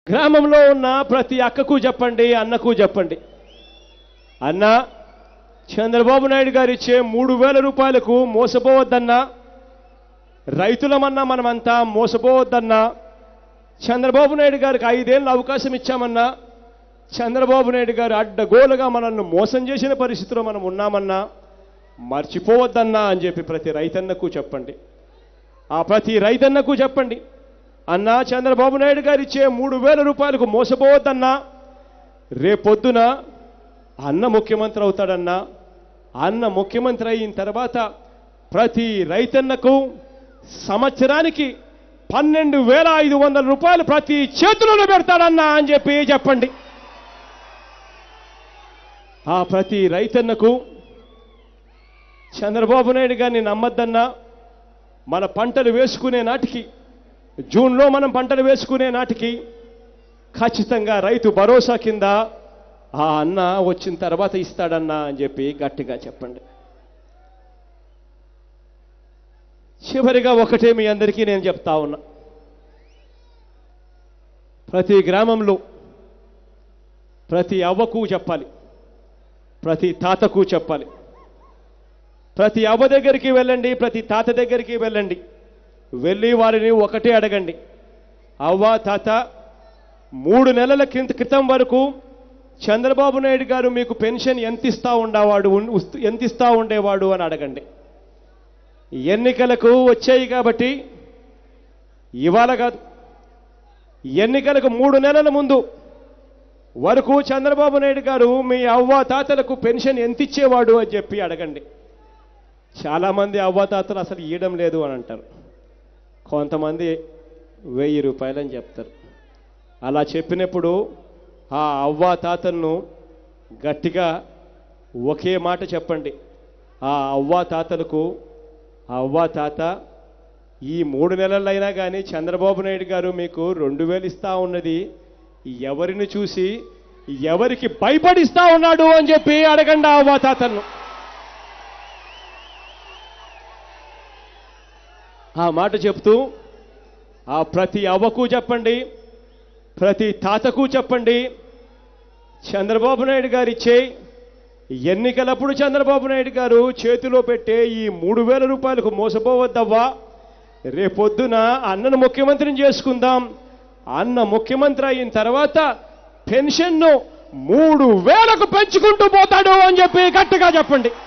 గ్రామంలో ఉన్న ప్రతి అక్కకు చెప్పండి అన్నకు చెప్పండి అన్న చంద్రబాబు నాయుడు గారు ఇచ్చే మూడు వేల రూపాయలకు మోసపోవద్దన్నా రైతులమన్నా మనమంతా మోసపోవద్దన్నా చంద్రబాబు నాయుడు గారికి ఐదేళ్ళు అవకాశం ఇచ్చామన్నా చంద్రబాబు నాయుడు గారు అడ్డగోలుగా మనల్ని మోసం చేసిన పరిస్థితిలో మనం ఉన్నామన్నా మర్చిపోవద్దన్నా అని చెప్పి ప్రతి రైతన్నకు చెప్పండి ఆ ప్రతి రైతన్నకు చెప్పండి అన్నా చంద్రబాబు నాయుడు గారు ఇచ్చే మూడు వేల రూపాయలకు మోసపోవద్దన్నా రేపొద్దున అన్న ముఖ్యమంత్రి అవుతాడన్నా అన్న ముఖ్యమంత్రి అయిన తర్వాత ప్రతి రైతన్నకు సంవత్సరానికి పన్నెండు వేల ఐదు వందల రూపాయలు ప్రతి చేతిలోనే పెడతాడన్నా అని చెప్పి చెప్పండి ఆ ప్రతి రైతన్నకు చంద్రబాబు నాయుడు గారిని నమ్మద్దన్నా మన పంటలు వేసుకునే నాటికి జూన్లో మనం పంటలు వేసుకునే నాటికి ఖచ్చితంగా రైతు భరోసా కింద ఆ అన్న వచ్చిన తర్వాత ఇస్తాడన్నా అని చెప్పి గట్టిగా చెప్పండి చివరిగా ఒకటే మీ అందరికీ నేను చెప్తా ఉన్నా ప్రతి గ్రామంలో ప్రతి అవ్వకు చెప్పాలి ప్రతి తాతకు చెప్పాలి ప్రతి అవ్వ దగ్గరికి వెళ్ళండి ప్రతి తాత దగ్గరికి వెళ్ళండి వెళ్ళి వారిని ఒకటే అడగండి అవ్వ తాత మూడు నెలల క్రింద క్రితం వరకు చంద్రబాబు నాయుడు గారు మీకు పెన్షన్ ఎంత ఇస్తా ఉండేవాడు ఉన్- ఉస్త్- ఎంత ఇస్తా ఉండేవాడు అని అడగండి ఎన్నికలకు వచ్చాయి కాబట్టి ఇవాళ కాదు ఎన్నికలకు మూడు నెలల ముందు వరకు చంద్రబాబు నాయుడు గారు మీ అవ్వ తాతలకు పెన్షన్ ఎంత ఇచ్చేవాడు అని చెప్పి అడగండి చాలామంది అవ్వ తాతలు అసలు ఇవ్వడం లేదు అని అంటారు కొంతమంది వెయ్యి రూపాయలు అని చెప్తారు అలా చెప్పినప్పుడు ఆ అవ్వ తాతలను గట్టిగా ఒకే మాట చెప్పండి ఆ అవ్వ తాతలకు ఆ అవ్వ తాత ఈ మూడు నెలలైనా కానీ చంద్రబాబు నాయుడు గారు మీకు రెండు వేలు ఇస్తా ఉన్నది ఎవరిని చూసి ఎవరికి భయపడిస్తా ఉన్నాడు అని చెప్పి అడగండి ఆ అవ్వ తాతలను ఆ మాట చెప్తూ ఆ ప్రతి అవ్వకు చెప్పండి ప్రతి తాతకు చెప్పండి చంద్రబాబు నాయుడు గారు ఇచ్చే ఎన్నికలప్పుడు చంద్రబాబు నాయుడు గారు చేతిలో పెట్టే ఈ మూడు వేల రూపాయలకు మోసపోవద్దవ్వా రేపొద్దున అన్నను ముఖ్యమంత్రిని చేసుకుందాం అన్న ముఖ్యమంత్రి అయిన తర్వాత పెన్షన్ను మూడు వేలకు పెంచుకుంటూ పోతాడు అని చెప్పి గట్టిగా చెప్పండి